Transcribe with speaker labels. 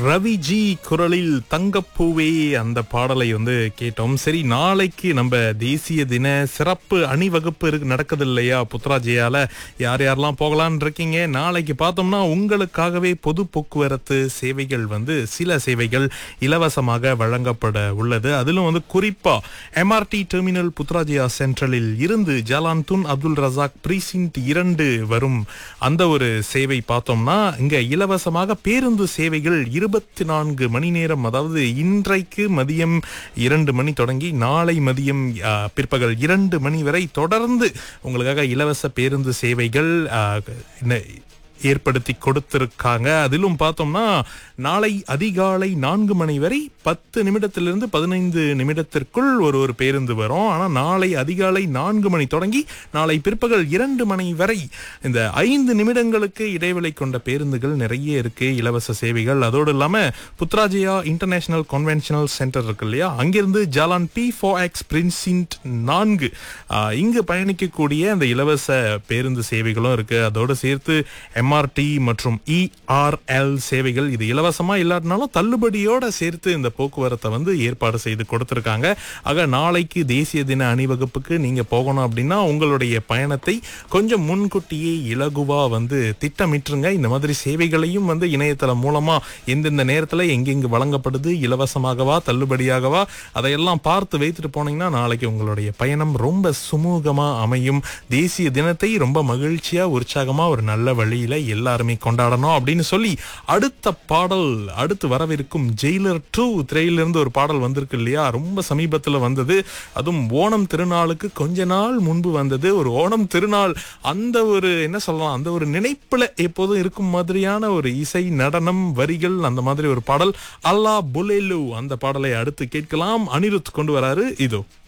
Speaker 1: ரவிஜி குரலில் தங்கப்பூவே அந்த பாடலை வந்து கேட்டோம் சரி நாளைக்கு நம்ம தேசிய தின சிறப்பு அணிவகுப்பு இருக்கு நடக்குது இல்லையா புத்ராஜியால யார் யாரெல்லாம் போகலான்னு இருக்கீங்க நாளைக்கு பார்த்தோம்னா உங்களுக்காகவே பொது போக்குவரத்து சேவைகள் வந்து சில சேவைகள் இலவசமாக வழங்கப்பட உள்ளது அதிலும் வந்து குறிப்பா எம்ஆர்டி டெர்மினல் புத்ராஜியா சென்ட்ரலில் இருந்து Jalan Tun Abdul Razak precinct இரண்டு வரும் அந்த ஒரு சேவை பார்த்தோம்னா இங்க இலவசமாக பேருந்து சேவைகள் இருபத்தி நான்கு மணி நேரம் அதாவது இன்றைக்கு மதியம் இரண்டு மணி தொடங்கி நாளை மதியம் ஆ, பிற்பகல் இரண்டு மணி வரை தொடர்ந்து உங்களுக்காக இலவச பேருந்து சேவைகள் ஆ, இந்த ஏற்படுத்தி கொடுத்திருக்காங்க அதிலும் பார்த்தோம்னா நாளை அதிகாலை நான்கு மணி வரை பத்து நிமிடத்திலிருந்து பதினைந்து நிமிடத்திற்குள் ஒரு ஒரு பேருந்து வரும் ஆனா நாளை அதிகாலை நான்கு மணி தொடங்கி நாளை பிற்பகல் இரண்டு மணி வரை இந்த ஐந்து நிமிடங்களுக்கு இடைவெளி கொண்ட பேருந்துகள் நிறைய இருக்கு இலவச சேவைகள் அதோடு இல்லாம புத்ராஜியா இன்டர்நேஷனல் கன்வென்ஷனல் சென்டர் இருக்கு இல்லையா அங்கிருந்து Jalan P four X precinct நான்கு ஆஹ், இங்கு பயணிக்கக்கூடிய அந்த இலவச பேருந்து சேவைகளும் இருக்கு அதோடு சேர்த்து எம்ஆர்டி மற்றும் இஆர்எல் சேவைகள் இது இலவசமா இல்லாட்டினாலும் தள்ளுபடியோட சேர்த்து இந்த போக்குவரத்தை வந்து ஏற்பாடு செய்து கொடுத்திருக்காங்க ஆக நாளைக்கு தேசிய தின அணிவகுப்புக்கு நீங்க போகணும் அப்படின்னா உங்களுடைய பயணத்தை கொஞ்சம் முன்கூட்டியே இலகுவா வந்து திட்டமிட்டுருங்க இந்த மாதிரி சேவைகளையும் வந்து இணையதளம் மூலமா எந்தெந்த நேரத்துல எங்கெங்கு வழங்கப்படுது இலவசமாகவா தள்ளுபடியாகவா அதையெல்லாம் பார்த்து வைத்துட்டு போனீங்கன்னா நாளைக்கு உங்களுடைய பயணம் ரொம்ப சுமூகமா அமையும் தேசிய தினத்தை ரொம்ப மகிழ்ச்சியா உற்சாகமா ஒரு நல்ல வழியில எல்லாருமே கொண்டாடணும் அப்படின்னு சொல்லி அடுத்த பாடல் அடுத்து வரவிருக்கும் ஜெயிலர் டூ திரையிலிருந்து ஒரு பாடல் வந்திருக்கு இல்லையா ரொம்ப சமீபத்துல வந்தது அதுவும் ஓணம் திருநாளுக்கு கொஞ்ச நாள் முன்பு வந்தது ஒரு ஓணம் திருநாள் அந்த ஒரு என்ன சொல்லலாம் அந்த ஒரு நினைப்புல எப்போதும் இருக்கும் மாதிரியான ஒரு இசை நடனம் வரிகள் அந்த மாதிரி ஒரு பாடல் அல்லா புலேலு அந்த பாடலை அடுத்து கேட்கலாம் அனிருத் கொண்டு வராரு இதோ